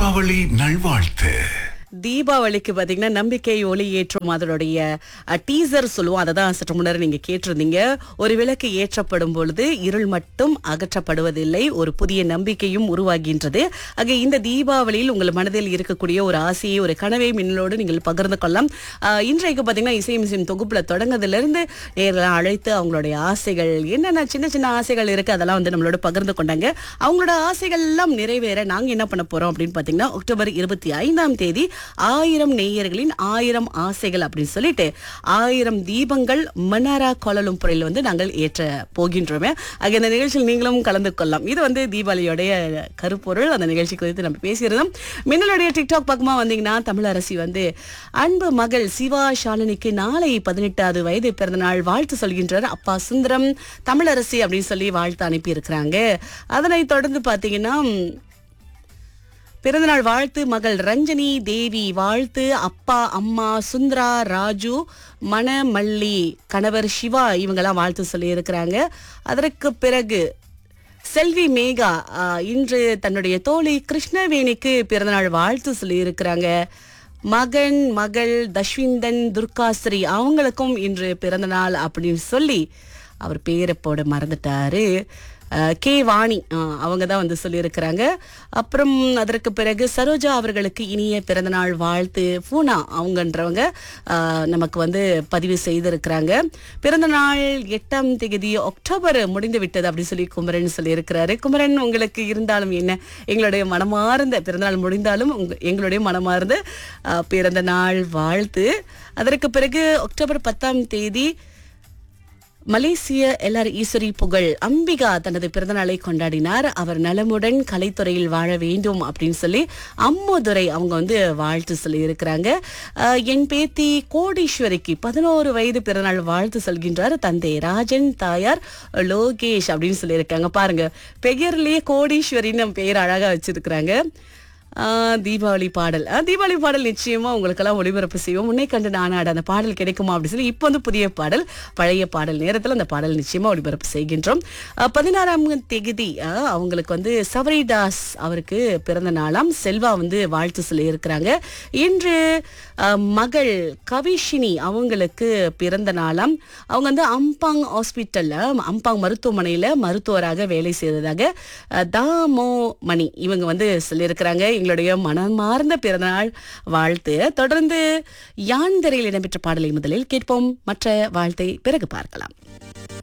தீபாவளி நல்வாழ்த்து தீபாவளிக்கு பாத்தீங்கன்னா நம்பிக்கை ஒளி ஏற்றும் அதனுடைய டீசர் சொல்லுவோம் அதை தான் சற்று முன்னர் நீங்க கேட்டிருந்தீங்க ஒரு விளக்கு ஏற்றப்படும் பொழுது இருள் மட்டும் அகற்றப்படுவதில்லை ஒரு புதிய நம்பிக்கையும் உருவாகின்றது ஆக இந்த தீபாவளியில் உங்கள் மனதில் இருக்கக்கூடிய ஒரு ஆசையை ஒரு கனவை மின்னலோடு நீங்கள் பகிர்ந்து கொள்ளலாம் ஆஹ், இன்றைக்கு பாத்தீங்கன்னா இசை மிசின் தொகுப்புல தொடங்குறதுலேருந்து நேரெல்லாம் அழைத்து அவங்களுடைய ஆசைகள் என்னென்ன சின்ன சின்ன ஆசைகள் இருக்கு அதெல்லாம் வந்து நம்மளோட பகிர்ந்து கொண்டாங்க அவங்களோட ஆசைகள் எல்லாம் நிறைவேற நாங்க என்ன பண்ண போறோம் அப்படின்னு பாத்தீங்கன்னா அக்டோபர் இருபத்தி ஐந்தாம் தேதி ஆயிரம் நேயர்களின் ஆயிரம் ஆசைகள் அப்படின்னு சொல்லிட்டு ஆயிரம் தீபங்கள் மன்னாரா கோலலும்புரையில் வந்து நாங்கள் ஏற்ற போகின்றோமே ஆக இந்த நிகழ்ச்சியில் நீங்களும் கலந்து கொள்ளலாம் இது வந்து தீபாவளியோடைய கருப்பொருள் அந்த நிகழ்ச்சி குறித்து நம்ம பேசியிருந்தோம் மின்னலுடைய டிக்டாக் பக்கமா வந்தீங்கன்னா தமிழரசி வந்து அன்பு மகள் சிவா ஷாலினிக்கு நாளை பதினெட்டாவது வயது பிறந்த நாள் வாழ்த்து சொல்கின்றார் அப்பா சுந்தரம் தமிழரசி அப்படின்னு சொல்லி வாழ்த்து அனுப்பி இருக்கிறாங்க அதனைத் தொடர்ந்து பாத்தீங்கன்னா பிறந்தநாள் வாழ்த்து மகள் ரஞ்சனி தேவி வாழ்த்து அப்பா அம்மா சுந்தரா ராஜு மணமல்லி கணவர் சிவா இவங்கெல்லாம் வாழ்த்து சொல்லி இருக்கிறாங்க அதற்கு பிறகு செல்வி மேகா ஆ, இன்று தன்னுடைய தோழி கிருஷ்ணவேணிக்கு பிறந்தநாள் வாழ்த்து சொல்லி இருக்கிறாங்க மகன் மகள் தஷ்விந்தன் துர்காஸ்ரீ அவங்களுக்கும் இன்று பிறந்தநாள் அப்படின்னு சொல்லி அவர் பேரை போட மறந்துட்டாரு அஹ், கே வாணி அஹ், அவங்க தான் வந்து சொல்லியிருக்கிறாங்க அப்புறம் அதற்கு பிறகு சரோஜா அவர்களுக்கு இனிய பிறந்தநாள் வாழ்த்து பூனா அவங்கன்றவங்க அஹ், நமக்கு வந்து பதிவு செய்திருக்கிறாங்க பிறந்தநாள் எட்டாம் தேதி அக்டோபர் முடிந்து விட்டது அப்படி சொல்லி குமரன் சொல்லியிருக்கிறாரு குமரன் உங்களுக்கு இருந்தாலும் என்ன எங்களுடைய மனமார்ந்த பிறந்தநாள் முடிந்தாலும் உங்க எங்களுடைய மனமார்ந்த அஹ், பிறந்த நாள் வாழ்த்து அதற்கு பிறகு அக்டோபர் பத்தாம் தேதி மலேசிய எல்ஆர் ஈஸ்வரி புகழ் அம்பிகா தனது பிறந்தநாளை கொண்டாடினார் அவர் நலமுடன் கலைத்துறையில் வாழ வேண்டும் அப்படின்னு சொல்லி அம்முதுரை அவங்க வந்து வாழ்த்து சொல்லி இருக்கிறாங்க அஹ், என் பேத்தி கோடீஸ்வரிக்கு பதினோரு வயது பிறந்தநாள் வாழ்த்து சொல்கின்றார் தந்தை ராஜன் தாயார் லோகேஷ் அப்படின்னு சொல்லியிருக்காங்க பாருங்க பெயர்லயே கோடீஸ்வரின்னு பெயர் அழகா வச்சிருக்கிறாங்க ஆஹ் தீபாவளி பாடல் ஆஹ் தீபாவளி பாடல் நிச்சயமா உங்களுக்கெல்லாம் ஒளிபரப்பு செய்வோம் முன்னே கண்டு நானாட அந்த பாடல் கிடைக்குமா அப்படின்னு சொல்லி இப்போ வந்து புதிய பாடல் பழைய பாடல் நேரத்தில் அந்த பாடல் நிச்சயமா ஒளிபரப்பு செய்கின்றோம் ஆஹ் பதினாறாம் தேதி ஆஹ் அவங்களுக்கு வந்து சபரிதாஸ் அவருக்கு பிறந்த நாளாம் செல்வா வந்து வாழ்த்து சொல்லி இருக்கிறாங்க இன்று ஆஹ் மகள் கவிஷினி அவங்களுக்கு பிறந்த நாளாம் அவங்க வந்து அம்பாங் ஹாஸ்பிட்டல்ல அம்பாங் மருத்துவமனையில மருத்துவராக வேலை செய்ததாக அஹ், தாமோ மணி இவங்க வந்து சொல்லியிருக்கிறாங்க எங்களுடைய மனமார்ந்த பிறந்தநாள் வாழ்த்து தொடர்ந்து யான்தரையில் இடம்பெற்ற பாடலை முதலில் கேட்போம் மற்ற வாழ்த்தை பிறகு பார்க்கலாம்